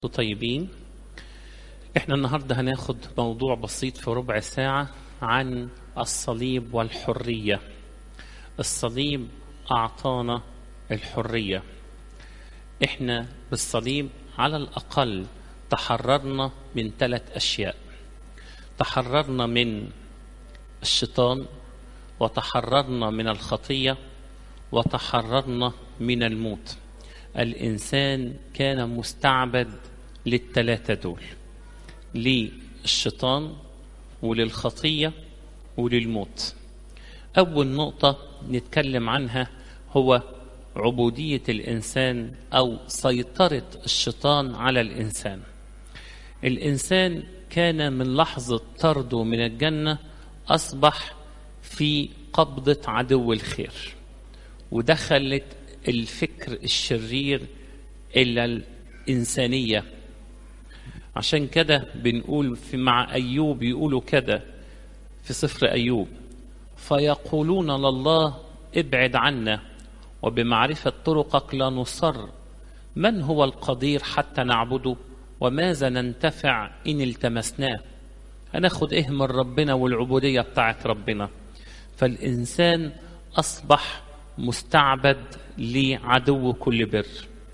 طيبين احنا النهارده هناخد موضوع بسيط في ربع ساعة عن الصليب والحرية الصليب أعطانا الحرية احنا بالصليب على الأقل تحررنا من ثلاث أشياء تحررنا من الشيطان وتحررنا من الخطية وتحررنا من الموت الإنسان كان مستعبد للثلاثة دول للشيطان وللخطية وللموت أول نقطة نتكلم عنها هو عبودية الإنسان أو سيطرة الشيطان على الإنسان الإنسان كان من لحظة طرده من الجنة أصبح في قبضة عدو الخير ودخلت الفكر الشرير إلى الإنسانية عشان كده بنقول في مع أيوب يقولوا كده في سفر أيوب فيقولون لله ابعد عنا وبمعرفة طرقك لا نصر من هو القدير حتى نعبده وماذا ننتفع إن التمسناه هناخد إيه من ربنا والعبودية بتاعت ربنا فالإنسان أصبح مستعبد لعدو كل بر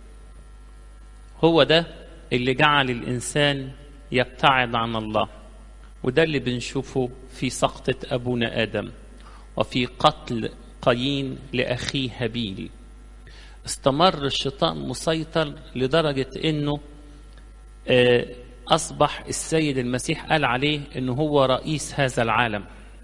هو ده اللي جعل الإنسان يبتعد عن الله وده اللي بنشوفه في سقطة أبونا آدم وفي قتل قايين لأخيه هابيل استمر الشيطان مسيطر لدرجة أنه أصبح السيد المسيح قال عليه أنه هو رئيس هذا العالم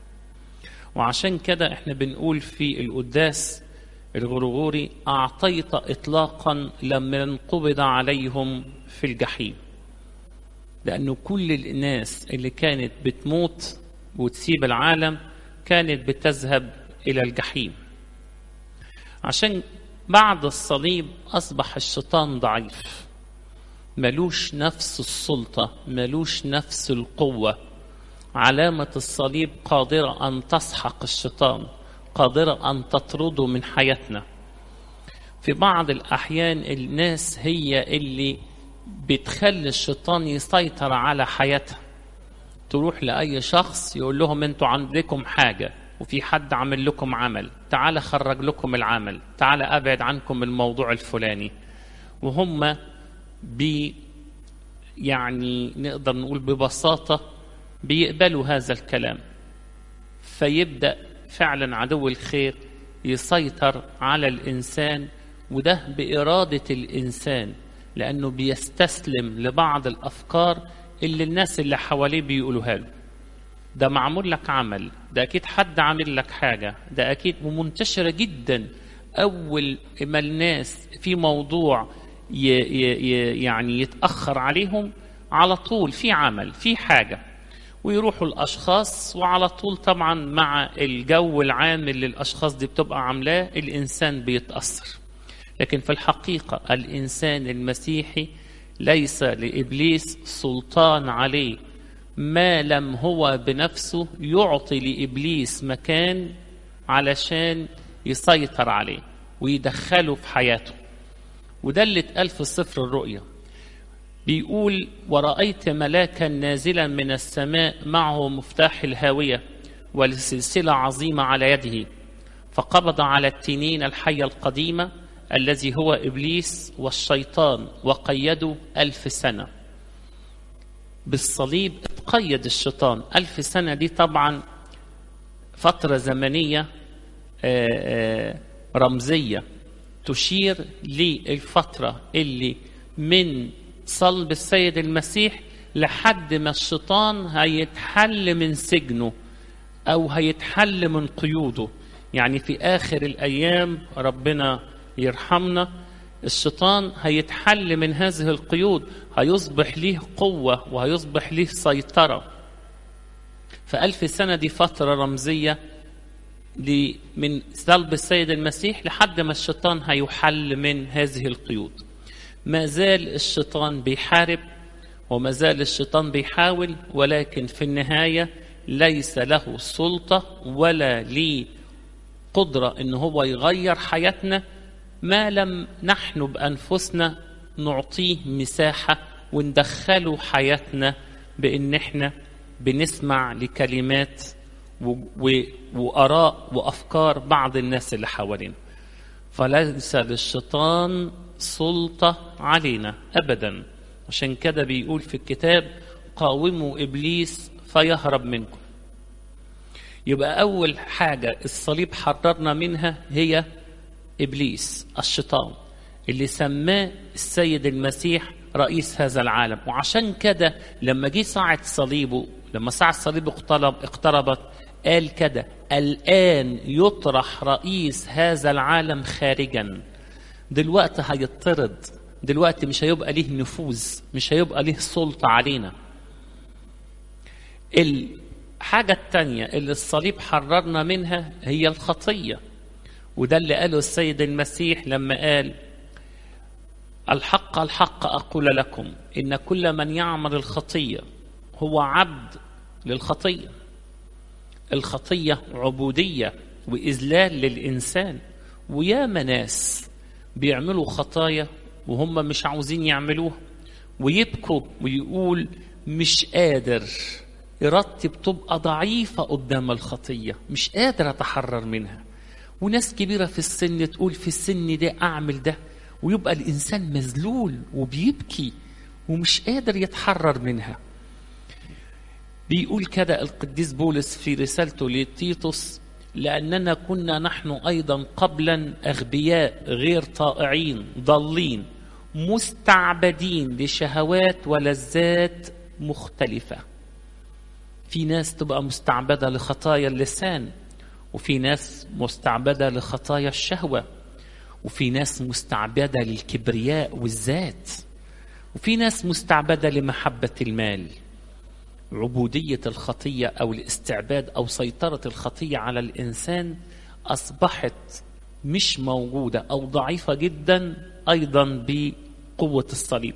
وعشان كده احنا بنقول في القداس الغرغوري أعطيت إطلاقا لم ينقبض عليهم في الجحيم لأنه كل الناس اللي كانت بتموت وتسيب العالم كانت بتذهب إلى الجحيم عشان بعد الصليب أصبح الشيطان ضعيف ملوش نفس السلطة ملوش نفس القوة علامة الصليب قادرة أن تسحق الشيطان قادرة أن تطرده من حياتنا في بعض الأحيان الناس هي اللي بتخلي الشيطان يسيطر على حياتها تروح لأي شخص يقول لهم أنتوا عندكم حاجة وفي حد عامل لكم عمل تعال خرج لكم العمل تعال أبعد عنكم الموضوع الفلاني وهم بي يعني نقدر نقول ببساطة بيقبلوا هذا الكلام فيبدأ فعلا عدو الخير يسيطر على الإنسان وده بإرادة الإنسان لأنه بيستسلم لبعض الأفكار اللي الناس اللي حواليه بيقولوها له ده معمول لك عمل ده أكيد حد عامل لك حاجة ده أكيد ومنتشرة جدا أول ما الناس في موضوع ي ي يعني يتأخر عليهم على طول في عمل في حاجة ويروحوا الأشخاص وعلى طول طبعا مع الجو العام اللي الأشخاص دي بتبقى عاملاه الإنسان بيتأثر لكن في الحقيقة الإنسان المسيحي ليس لإبليس سلطان عليه ما لم هو بنفسه يعطي لإبليس مكان علشان يسيطر عليه ويدخله في حياته وده اللي اتقال في سفر الرؤيا بيقول ورأيت ملاكا نازلا من السماء معه مفتاح الهاوية والسلسلة عظيمة على يده فقبض على التنين الحية القديمة الذي هو إبليس والشيطان وقيده ألف سنة بالصليب اتقيد الشيطان ألف سنة دي طبعا فترة زمنية رمزية تشير للفترة اللي من صلب السيد المسيح لحد ما الشيطان هيتحل من سجنه او هيتحل من قيوده يعني في اخر الايام ربنا يرحمنا الشيطان هيتحل من هذه القيود هيصبح ليه قوة وهيصبح ليه سيطرة فألف سنة دي فترة رمزية من صلب السيد المسيح لحد ما الشيطان هيحل من هذه القيود ما زال الشيطان بيحارب وما زال الشيطان بيحاول ولكن في النهاية ليس له سلطة ولا ليه قدرة إن هو يغير حياتنا ما لم نحن بأنفسنا نعطيه مساحة وندخله حياتنا بان احنا بنسمع لكلمات و... و... واراء وافكار بعض الناس اللي حوالينا فليس للشيطان سلطه علينا ابدا عشان كده بيقول في الكتاب قاوموا ابليس فيهرب منكم يبقى اول حاجه الصليب حررنا منها هي ابليس الشيطان اللي سماه السيد المسيح رئيس هذا العالم وعشان كده لما جه ساعة صليبه لما ساعة صليبه اقترب اقتربت قال كده الآن يطرح رئيس هذا العالم خارجا دلوقتي هيطرد دلوقتي مش هيبقى ليه نفوذ مش هيبقى ليه سلطة علينا الحاجة التانية اللي الصليب حررنا منها هي الخطية وده اللي قاله السيد المسيح لما قال الحق الحق أقول لكم إن كل من يعمل الخطية هو عبد للخطية الخطية عبودية وإذلال للإنسان وياما ناس بيعملوا خطايا وهم مش عاوزين يعملوها ويبكوا ويقول مش قادر إرادتي بتبقى ضعيفة قدام الخطية مش قادر أتحرر منها وناس كبيرة في السن تقول في السن ده أعمل ده ويبقى الإنسان مذلول وبيبكي ومش قادر يتحرر منها بيقول كده القديس بولس في رسالته لتيتوس لأننا كنا نحن أيضا قبلا أغبياء غير طائعين ضالين مستعبدين لشهوات ولذات مختلفة في ناس تبقى مستعبدة لخطايا اللسان وفي ناس مستعبدة لخطايا الشهوة وفي ناس مستعبدة للكبرياء والذات وفي ناس مستعبدة لمحبة المال عبودية الخطية أو الاستعباد أو سيطرة الخطية على الإنسان أصبحت مش موجودة أو ضعيفة جدا أيضا بقوة الصليب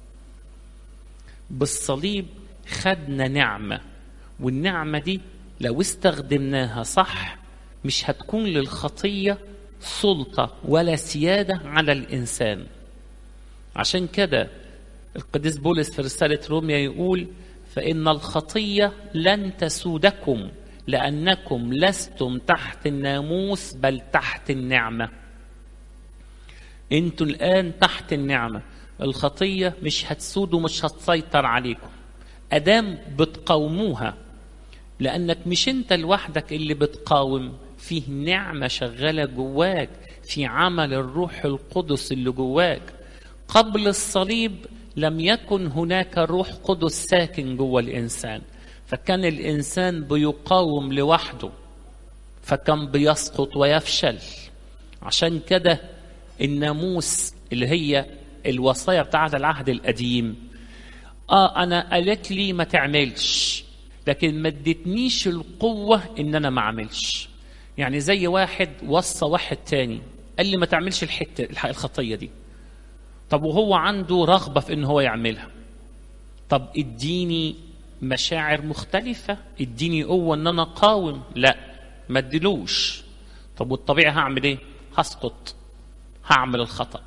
بالصليب خدنا نعمة والنعمة دي لو استخدمناها صح مش هتكون للخطية سلطة ولا سيادة على الإنسان عشان كده القديس بولس في رسالة روميا يقول فإن الخطية لن تسودكم لأنكم لستم تحت الناموس بل تحت النعمة انتوا الآن تحت النعمة الخطية مش هتسود ومش هتسيطر عليكم أدام بتقاوموها لأنك مش أنت لوحدك اللي بتقاوم فيه نعمة شغالة جواك في عمل الروح القدس اللي جواك قبل الصليب لم يكن هناك روح قدس ساكن جوه الإنسان فكان الإنسان بيقاوم لوحده فكان بيسقط ويفشل عشان كده الناموس اللي هي الوصايا بتاعت العهد القديم اه انا قالت لي ما تعملش لكن ما ادتنيش القوه ان انا ما اعملش يعني زي واحد وصى واحد تاني قال لي ما تعملش الحته الخطيه دي طب وهو عنده رغبه في ان هو يعملها طب اديني مشاعر مختلفه اديني قوه ان انا اقاوم لا ما اديلوش طب والطبيعي هعمل ايه هسقط هعمل الخطأ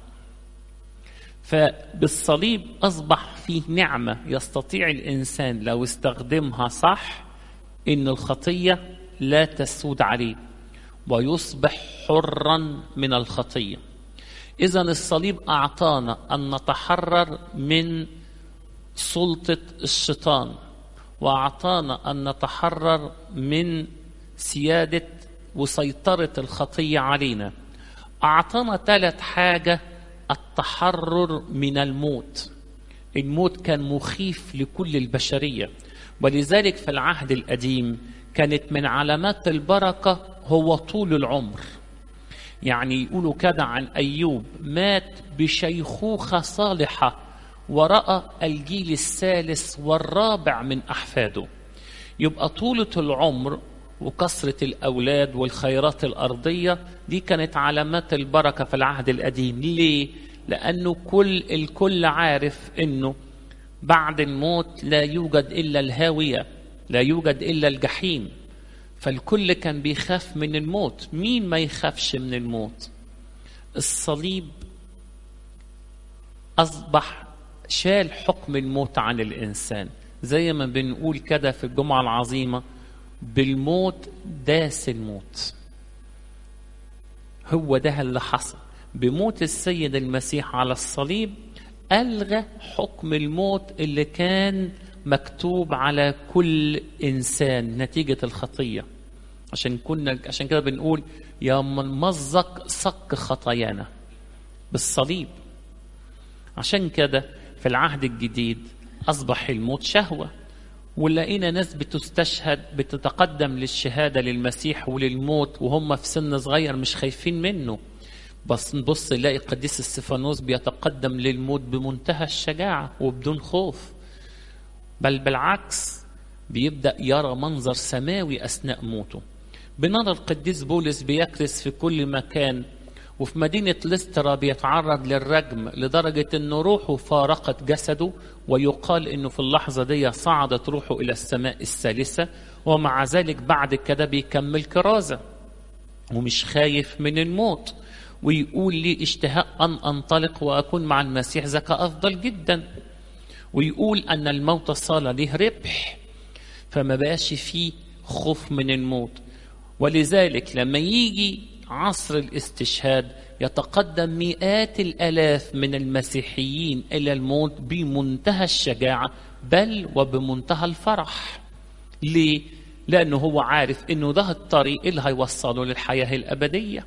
فبالصليب أصبح فيه نعمة يستطيع الإنسان لو استخدمها صح إن الخطية لا تسود عليه ويصبح حرا من الخطية إذا الصليب أعطانا أن نتحرر من سلطة الشيطان وأعطانا أن نتحرر من سيادة وسيطرة الخطية علينا أعطانا ثلاث حاجة التحرر من الموت الموت كان مخيف لكل البشرية ولذلك في العهد القديم كانت من علامات البركة هو طول العمر يعني يقولوا كده عن أيوب مات بشيخوخة صالحة ورأى الجيل الثالث والرابع من أحفاده يبقى طولة العمر وكثرة الأولاد والخيرات الأرضية دي كانت علامات البركة في العهد القديم ليه؟ لأنه كل الكل عارف أنه بعد الموت لا يوجد إلا الهاوية لا يوجد إلا الجحيم فالكل كان بيخاف من الموت مين ما يخافش من الموت الصليب أصبح شال حكم الموت عن الإنسان زي ما بنقول كده في الجمعة العظيمة بالموت داس الموت هو ده اللي حصل بموت السيد المسيح على الصليب ألغى حكم الموت اللي كان مكتوب على كل إنسان نتيجة الخطية عشان كنا عشان كده بنقول يا من مزق صك خطايانا بالصليب عشان كده في العهد الجديد أصبح الموت شهوة ولقينا ناس بتستشهد بتتقدم للشهادة للمسيح وللموت وهم في سن صغير مش خايفين منه بس نبص نلاقي القديس استفانوس بيتقدم للموت بمنتهى الشجاعة وبدون خوف بل بالعكس بيبدأ يرى منظر سماوي أثناء موته بنرى القديس بولس بيكرس في كل مكان وفي مدينة لسترا بيتعرض للرجم لدرجة أن روحه فارقت جسده ويقال أنه في اللحظة دي صعدت روحه إلى السماء الثالثة ومع ذلك بعد كده بيكمل كرازة ومش خايف من الموت ويقول لي اشتهاء أن أنطلق وأكون مع المسيح ذاك أفضل جدا ويقول أن الموت صار له ربح فما بقاش فيه خوف من الموت ولذلك لما يجي عصر الاستشهاد يتقدم مئات الالاف من المسيحيين الى الموت بمنتهى الشجاعه بل وبمنتهى الفرح. ليه؟ لانه هو عارف انه ده الطريق اللي هيوصله للحياه الابديه.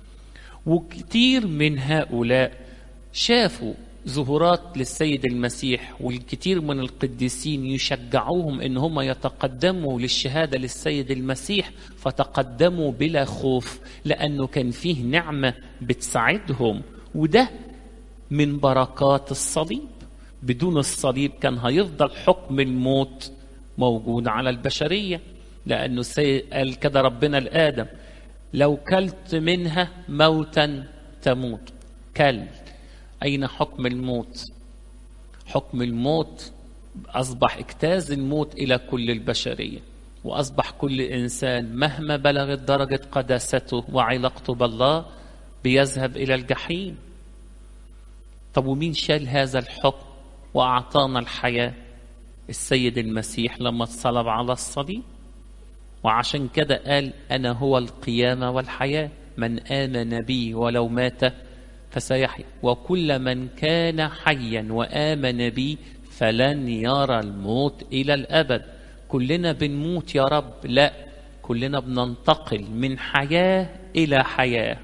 وكتير من هؤلاء شافوا ظهورات للسيد المسيح والكثير من القديسين يشجعوهم ان هم يتقدموا للشهاده للسيد المسيح فتقدموا بلا خوف لانه كان فيه نعمه بتساعدهم وده من بركات الصليب بدون الصليب كان هيفضل حكم الموت موجود على البشريه لانه قال كده ربنا لادم لو كلت منها موتا تموت كل أين حكم الموت؟ حكم الموت أصبح اجتاز الموت إلى كل البشرية وأصبح كل إنسان مهما بلغت درجة قداسته وعلاقته بالله بيذهب إلى الجحيم طب ومين شال هذا الحكم وأعطانا الحياة السيد المسيح لما اتصلب على الصليب وعشان كده قال أنا هو القيامة والحياة من آمن بي ولو مات فسيحيا وكل من كان حيا وآمن بي فلن يرى الموت إلى الأبد كلنا بنموت يا رب لا كلنا بننتقل من حياة إلى حياة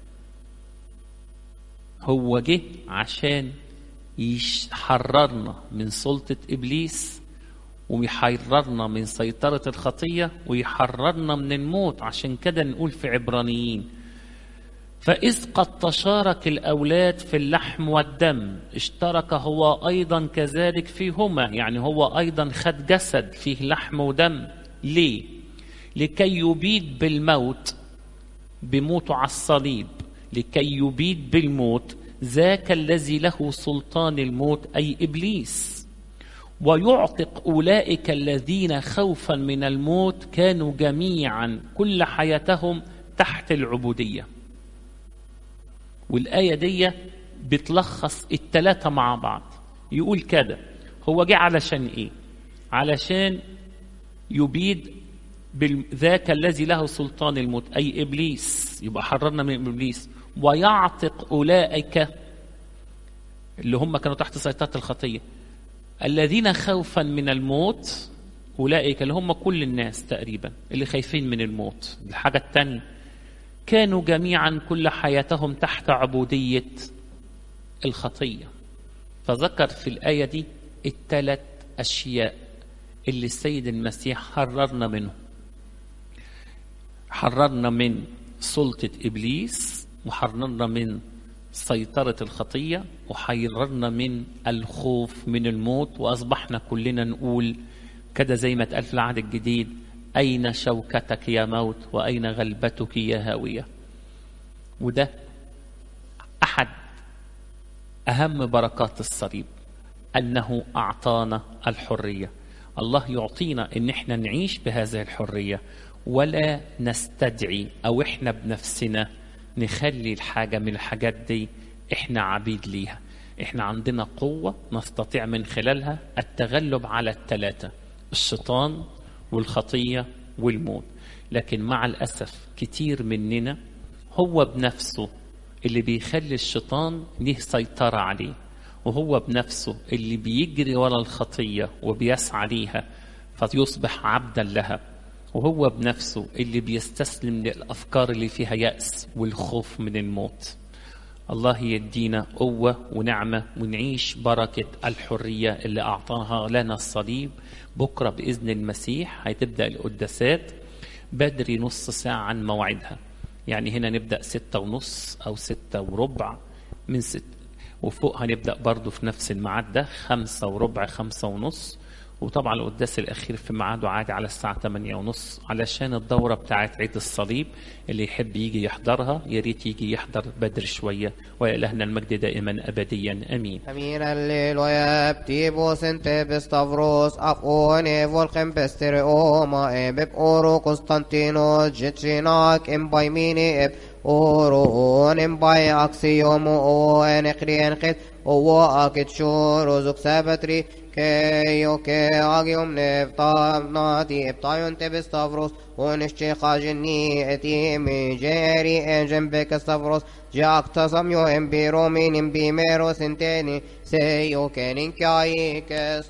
هو جه عشان يحررنا من سلطة إبليس ويحررنا من سيطرة الخطية ويحررنا من الموت عشان كده نقول في عبرانيين فإذ قد تشارك الأولاد في اللحم والدم اشترك هو أيضا كذلك فيهما يعني هو أيضا خد جسد فيه لحم ودم ليه؟ لكي يبيد بالموت بموته على الصليب لكي يبيد بالموت ذاك الذي له سلطان الموت أي إبليس ويعتق أولئك الذين خوفا من الموت كانوا جميعا كل حياتهم تحت العبوديه والآية دي بتلخص التلاتة مع بعض يقول كده هو جه علشان إيه علشان يبيد ذاك الذي له سلطان الموت أي إبليس يبقى حررنا من إبليس ويعتق أولئك اللي هم كانوا تحت سيطرة الخطية الذين خوفا من الموت أولئك اللي هم كل الناس تقريبا اللي خايفين من الموت الحاجة الثانية كانوا جميعا كل حياتهم تحت عبودية الخطية فذكر في الآية دي الثلاث أشياء اللي السيد المسيح حررنا منه حررنا من سلطة إبليس وحررنا من سيطرة الخطية وحررنا من الخوف من الموت وأصبحنا كلنا نقول كده زي ما اتقال في العهد الجديد أين شوكتك يا موت وأين غلبتك يا هاوية وده أحد أهم بركات الصليب أنه أعطانا الحرية الله يعطينا أن احنا نعيش بهذه الحرية ولا نستدعي أو احنا بنفسنا نخلي الحاجة من الحاجات دي احنا عبيد ليها احنا عندنا قوة نستطيع من خلالها التغلب على الثلاثة الشيطان والخطية والموت لكن مع الأسف كتير مننا هو بنفسه اللي بيخلي الشيطان ليه سيطرة عليه وهو بنفسه اللي بيجري ورا الخطية وبيسعى ليها فيصبح عبدا لها وهو بنفسه اللي بيستسلم للأفكار اللي فيها يأس والخوف من الموت الله يدينا قوة ونعمة ونعيش بركة الحرية اللي أعطاها لنا الصليب بكرة بإذن المسيح هتبدأ القداسات بدري نص ساعة عن موعدها يعني هنا نبدأ ستة ونص أو ستة وربع من ست وفوق هنبدأ برضو في نفس الميعاد ده خمسة وربع خمسة ونص وطبعا القداس الأخير في ميعاده عادي على الساعة 8 ونص علشان الدورة بتاعت عيد الصليب اللي يحب يجي يحضرها يا ريت يجي يحضر بدري شوية وإلهنا المجد دائما أبديا أمين Amin alleluia, ptibus in tebis stavros, afone volchem pesterioma, ebeb oro Constantinos, jetrinak imbaimini eb oro, imbai axiomo o enekrien khit, o akit shoro zuk sabatri, كيو كي اجيوم نفتا ناتي ابطايون تبي ستافروس ونشتي خاجني اتي مي جيري ان جنبك ستافروس جاك تصم يو ام بي رومين ام بي ميرو سنتيني سيو كينين كاي كس